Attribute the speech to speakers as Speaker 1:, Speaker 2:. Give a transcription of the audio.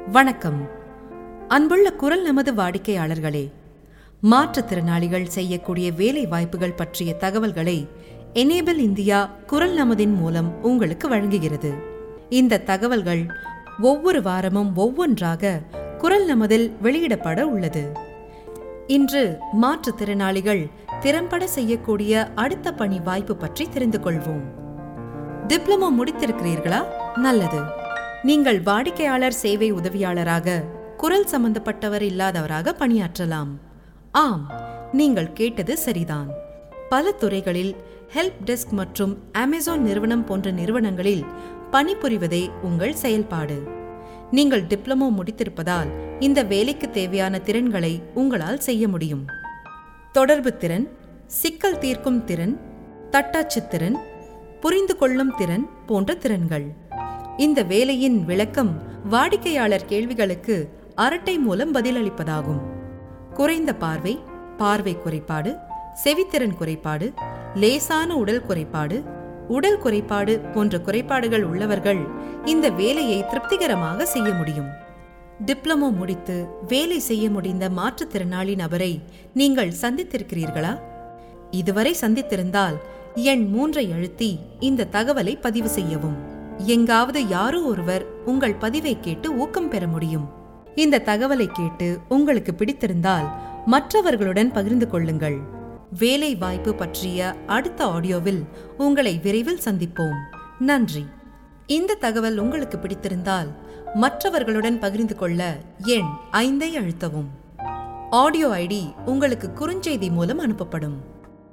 Speaker 1: வணக்கம் அன்புள்ள குரல் நமது வாடிக்கையாளர்களே மாற்றுத்திறனாளிகள் செய்யக்கூடிய வேலை வாய்ப்புகள் பற்றிய தகவல்களை எனேபிள் இந்தியா குரல் நமதின் மூலம் உங்களுக்கு வழங்குகிறது இந்த தகவல்கள் ஒவ்வொரு வாரமும் ஒவ்வொன்றாக குரல் நமதில் வெளியிடப்பட உள்ளது இன்று மாற்றுத்திறனாளிகள் திறம்பட செய்யக்கூடிய அடுத்த பணி வாய்ப்பு பற்றி தெரிந்து கொள்வோம் டிப்ளமோ முடித்திருக்கிறீர்களா நல்லது நீங்கள் வாடிக்கையாளர் சேவை உதவியாளராக குரல் சம்பந்தப்பட்டவர் இல்லாதவராக பணியாற்றலாம் ஆம் நீங்கள் கேட்டது சரிதான் பல துறைகளில் ஹெல்ப் டெஸ்க் மற்றும் அமேசான் நிறுவனம் போன்ற நிறுவனங்களில் பணிபுரிவதே உங்கள் செயல்பாடு நீங்கள் டிப்ளமோ முடித்திருப்பதால் இந்த வேலைக்கு தேவையான திறன்களை உங்களால் செய்ய முடியும் தொடர்பு திறன் சிக்கல் தீர்க்கும் திறன் தட்டாட்சி திறன் புரிந்து கொள்ளும் திறன் போன்ற திறன்கள் இந்த வேலையின் விளக்கம் வாடிக்கையாளர் கேள்விகளுக்கு அரட்டை மூலம் பதிலளிப்பதாகும் குறைந்த பார்வை பார்வை குறைபாடு செவித்திறன் குறைபாடு லேசான உடல் குறைபாடு உடல் குறைபாடு போன்ற குறைபாடுகள் உள்ளவர்கள் இந்த வேலையை திருப்திகரமாக செய்ய முடியும் டிப்ளமோ முடித்து வேலை செய்ய முடிந்த மாற்றுத்திறனாளி நபரை நீங்கள் சந்தித்திருக்கிறீர்களா இதுவரை சந்தித்திருந்தால் எண் மூன்றை அழுத்தி இந்த தகவலை பதிவு செய்யவும் எங்காவது யாரோ ஒருவர் உங்கள் பதிவை கேட்டு ஊக்கம் பெற முடியும் இந்த தகவலை கேட்டு உங்களுக்கு பிடித்திருந்தால் மற்றவர்களுடன் பகிர்ந்து கொள்ளுங்கள் வேலை வாய்ப்பு பற்றிய அடுத்த ஆடியோவில் உங்களை விரைவில் சந்திப்போம் நன்றி இந்த தகவல் உங்களுக்கு பிடித்திருந்தால் மற்றவர்களுடன் பகிர்ந்து கொள்ள எண் ஐந்தை அழுத்தவும் ஆடியோ ஐடி உங்களுக்கு குறுஞ்செய்தி மூலம் அனுப்பப்படும்